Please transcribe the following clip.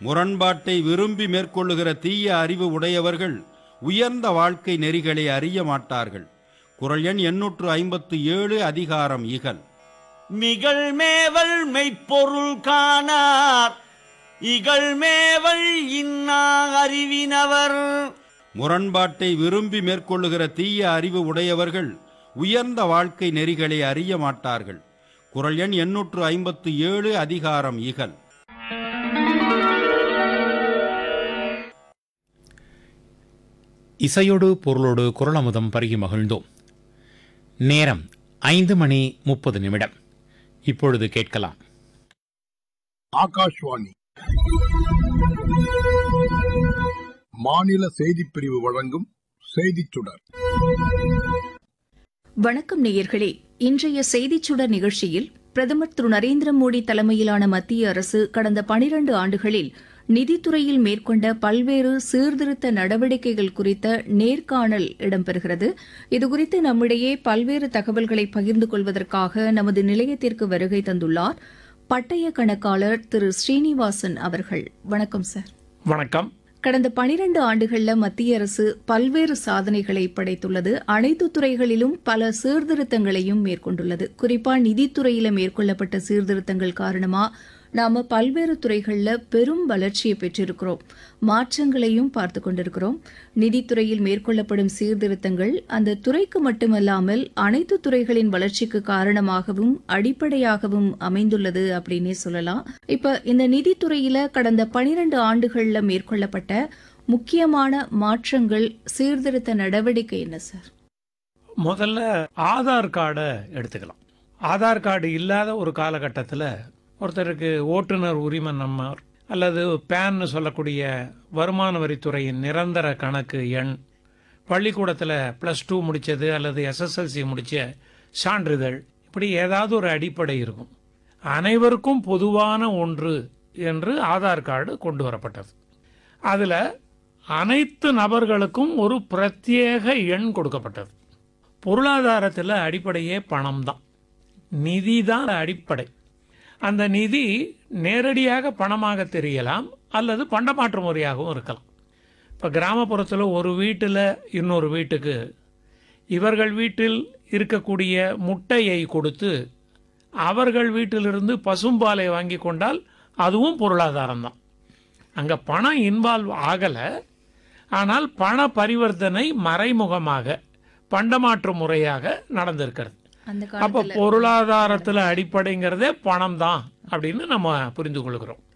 முரண்பாட்டை விரும்பி மேற்கொள்ளுகிற தீய அறிவு உடையவர்கள் உயர்ந்த வாழ்க்கை நெறிகளை அறிய மாட்டார்கள் குரல் எண் எண்ணூற்று ஐம்பத்து ஏழு அதிகாரம் இகல் மிகழ்மேவல் மெய்ப்பொருள் காணார் இகழ்மேவல் இன்னா அறிவினவர் முரண்பாட்டை விரும்பி மேற்கொள்ளுகிற தீய அறிவு உடையவர்கள் உயர்ந்த வாழ்க்கை நெறிகளை அறிய மாட்டார்கள் குரல் எண் எண்ணூற்று ஐம்பத்து ஏழு அதிகாரம் இகல் இசையோடு பொருளோடு குரலமுதம் பருகி மகிழ்ந்தோம் நேரம் ஐந்து மணி முப்பது நிமிடம் இப்பொழுது கேட்கலாம் ஆகாஷ்வாணி மாநில செய்திப் பிரிவு வழங்கும் செய்திச் சுடர் வணக்கம் நேயர்களே இன்றைய செய்திச் சுடர் நிகழ்ச்சியில் பிரதமர் திரு நரேந்திர மோடி தலைமையிலான மத்திய அரசு கடந்த பனிரண்டு ஆண்டுகளில் நிதித்துறையில் மேற்கொண்ட பல்வேறு சீர்திருத்த நடவடிக்கைகள் குறித்த நேர்காணல் இடம்பெறுகிறது இதுகுறித்து நம்மிடையே பல்வேறு தகவல்களை பகிர்ந்து கொள்வதற்காக நமது நிலையத்திற்கு வருகை தந்துள்ளார் பட்டய கணக்காளர் திரு ஸ்ரீனிவாசன் அவர்கள் வணக்கம் சார் வணக்கம் கடந்த பனிரண்டு ஆண்டுகள்ல மத்திய அரசு பல்வேறு சாதனைகளை படைத்துள்ளது அனைத்து துறைகளிலும் பல சீர்திருத்தங்களையும் மேற்கொண்டுள்ளது குறிப்பா நிதித்துறையில மேற்கொள்ளப்பட்ட சீர்திருத்தங்கள் காரணமா நாம பல்வேறு துறைகள்ல பெரும் வளர்ச்சியை பெற்றிருக்கிறோம் மாற்றங்களையும் பார்த்து கொண்டிருக்கிறோம் நிதித்துறையில் மேற்கொள்ளப்படும் சீர்திருத்தங்கள் அந்த துறைக்கு மட்டுமல்லாமல் அனைத்து துறைகளின் வளர்ச்சிக்கு காரணமாகவும் அடிப்படையாகவும் அமைந்துள்ளது அப்படின்னே சொல்லலாம் இப்ப இந்த நிதித்துறையில கடந்த பனிரெண்டு ஆண்டுகள்ல மேற்கொள்ளப்பட்ட முக்கியமான மாற்றங்கள் சீர்திருத்த நடவடிக்கை என்ன சார் முதல்ல ஆதார் கார்டை எடுத்துக்கலாம் ஆதார் கார்டு இல்லாத ஒரு காலகட்டத்தில் ஒருத்தருக்கு ஓட்டுநர் உரிமை நம்பர் அல்லது பேன்னு சொல்லக்கூடிய வருமான வரித்துறையின் நிரந்தர கணக்கு எண் பள்ளிக்கூடத்தில் ப்ளஸ் டூ முடித்தது அல்லது எஸ்எஸ்எல்சி முடித்த சான்றிதழ் இப்படி ஏதாவது ஒரு அடிப்படை இருக்கும் அனைவருக்கும் பொதுவான ஒன்று என்று ஆதார் கார்டு கொண்டு வரப்பட்டது அதில் அனைத்து நபர்களுக்கும் ஒரு பிரத்யேக எண் கொடுக்கப்பட்டது பொருளாதாரத்தில் அடிப்படையே பணம் தான் நிதி தான் அடிப்படை அந்த நிதி நேரடியாக பணமாக தெரியலாம் அல்லது பண்டமாற்று முறையாகவும் இருக்கலாம் இப்போ கிராமப்புறத்தில் ஒரு வீட்டில் இன்னொரு வீட்டுக்கு இவர்கள் வீட்டில் இருக்கக்கூடிய முட்டையை கொடுத்து அவர்கள் வீட்டிலிருந்து பசும்பாலை வாங்கி கொண்டால் அதுவும் பொருளாதாரம் தான் அங்கே பணம் இன்வால்வ் ஆகலை ஆனால் பண பரிவர்த்தனை மறைமுகமாக பண்டமாற்று முறையாக நடந்திருக்கிறது அந்த அப்போ பொருளாதாரத்தில் அடிப்படைங்கிறதே பணம் தான் அப்படின்னு நம்ம புரிந்து கொள்கிறோம்